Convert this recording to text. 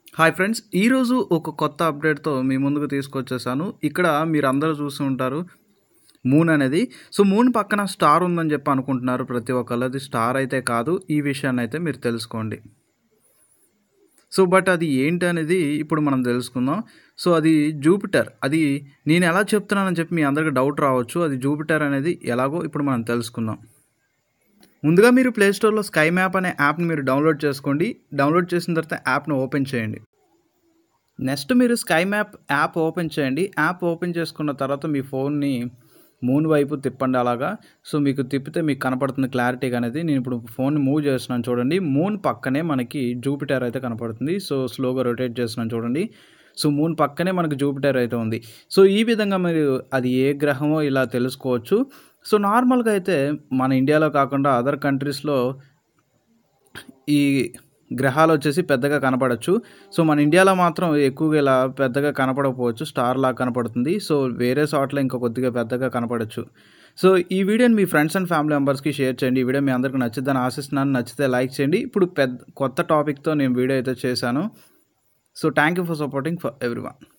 hi friends ఈరోజు ఒక కొత్త అప్డేట్తో మీ ముందుకు తీసుకొచ్చేసాను ఇక్కడ మీరు అందరూ చూస్తూ ఉంటారు మూన్ అనేది సో మూన్ పక్కన స్టార్ ఉందని చెప్పి అనుకుంటున్నారు ప్రతి ఒక్కళ్ళు అది స్టార్ అయితే కాదు ఈ విషయాన్ని అయితే మీరు తెలుసుకోండి సో బట్ అది ఏంటి అనేది ఇప్పుడు మనం తెలుసుకుందాం సో అది జూపిటర్ అది నేను ఎలా చెప్తున్నానని చెప్పి మీ అందరికి డౌట్ రావచ్చు అది జూపిటర్ అనేది ఎలాగో ఇప్పుడు మనం తెలుసుకుందాం ముందుగా మీరు ప్లేస్టోర్లో స్కై మ్యాప్ అనే యాప్ని మీరు డౌన్లోడ్ చేసుకోండి డౌన్లోడ్ చేసిన తర్వాత యాప్ను ఓపెన్ చేయండి నెక్స్ట్ మీరు స్కై మ్యాప్ యాప్ ఓపెన్ చేయండి యాప్ ఓపెన్ చేసుకున్న తర్వాత మీ ఫోన్ని మూన్ వైపు తిప్పండి అలాగా సో మీకు తిప్పితే మీకు కనపడుతుంది క్లారిటీగా అనేది నేను ఇప్పుడు ఫోన్ మూవ్ చేస్తున్నాను చూడండి మూన్ పక్కనే మనకి జూపిటర్ అయితే కనపడుతుంది సో స్లోగా రొటేట్ చేస్తున్నాను చూడండి సో మూన్ పక్కనే మనకి జూపిటర్ అయితే ఉంది సో ఈ విధంగా మీరు అది ఏ గ్రహమో ఇలా తెలుసుకోవచ్చు సో నార్మల్గా అయితే మన ఇండియాలో కాకుండా అదర్ కంట్రీస్లో ఈ గ్రహాలు వచ్చేసి పెద్దగా కనపడచ్చు సో మన ఇండియాలో మాత్రం ఎక్కువగా ఇలా పెద్దగా కనపడకపోవచ్చు స్టార్ లాగా కనపడుతుంది సో వేరే చోట్ల ఇంకా కొద్దిగా పెద్దగా కనపడచ్చు సో ఈ వీడియోని మీ ఫ్రెండ్స్ అండ్ ఫ్యామిలీ మెంబర్స్కి షేర్ చేయండి ఈ వీడియో మీ అందరికీ నచ్చిద్దని ఆశిస్తున్నాను నచ్చితే లైక్ చేయండి ఇప్పుడు పెద్ద కొత్త టాపిక్తో నేను వీడియో అయితే చేశాను so thank you for supporting for every